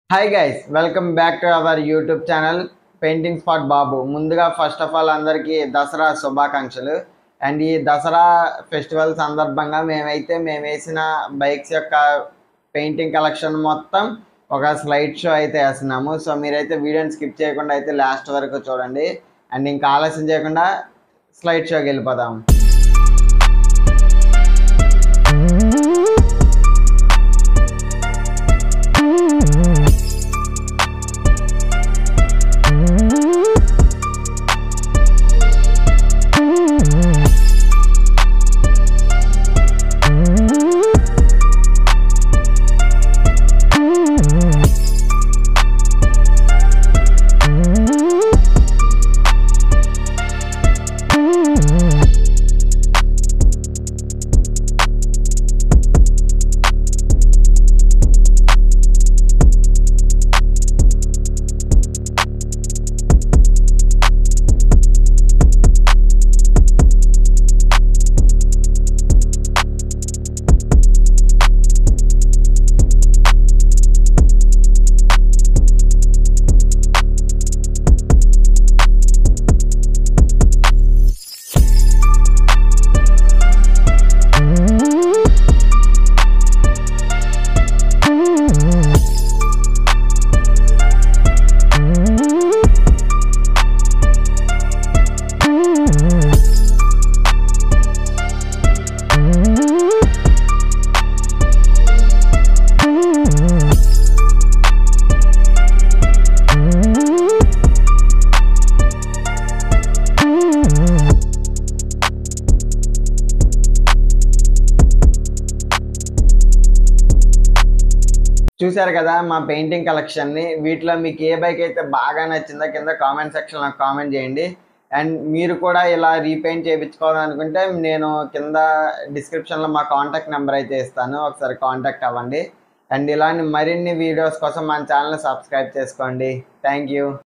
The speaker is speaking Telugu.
hi guys welcome back to our YouTube channel painting spot Babu ముందుగా ఫస్ట్ ఆఫ్ ఆల్ అందరికీ దసరా శుభాకాంక్షలు అండ్ ఈ దసరా ఫెస్టివల్ సందర్భంగా మేమైతే మేము వేసిన బైక్స్ యొక్క పెయింటింగ్ కలెక్షన్ మొత్తం ఒక స్లైడ్ షో అయితే వేస్తున్నాము సో మీరైతే వీడియోని స్కిప్ చేయకుండా అయితే లాస్ట్ వరకు చూడండి అండ్ ఇంకా ఆలస్యం చేయకుండా స్లైడ్ షోకి వెళ్ళిపోదాం చూశారు కదా మా పెయింటింగ్ కలెక్షన్ని వీటిలో మీకు ఏ బైక్ అయితే బాగా నచ్చిందో కింద కామెంట్ సెక్షన్లో కామెంట్ చేయండి అండ్ మీరు కూడా ఇలా రీపెయింట్ చేయించుకోవాలనుకుంటే నేను కింద డిస్క్రిప్షన్లో మా కాంటాక్ట్ నెంబర్ అయితే ఇస్తాను ఒకసారి కాంటాక్ట్ అవ్వండి అండ్ ఇలాంటి మరిన్ని వీడియోస్ కోసం మన ఛానల్ సబ్స్క్రైబ్ చేసుకోండి థ్యాంక్ యూ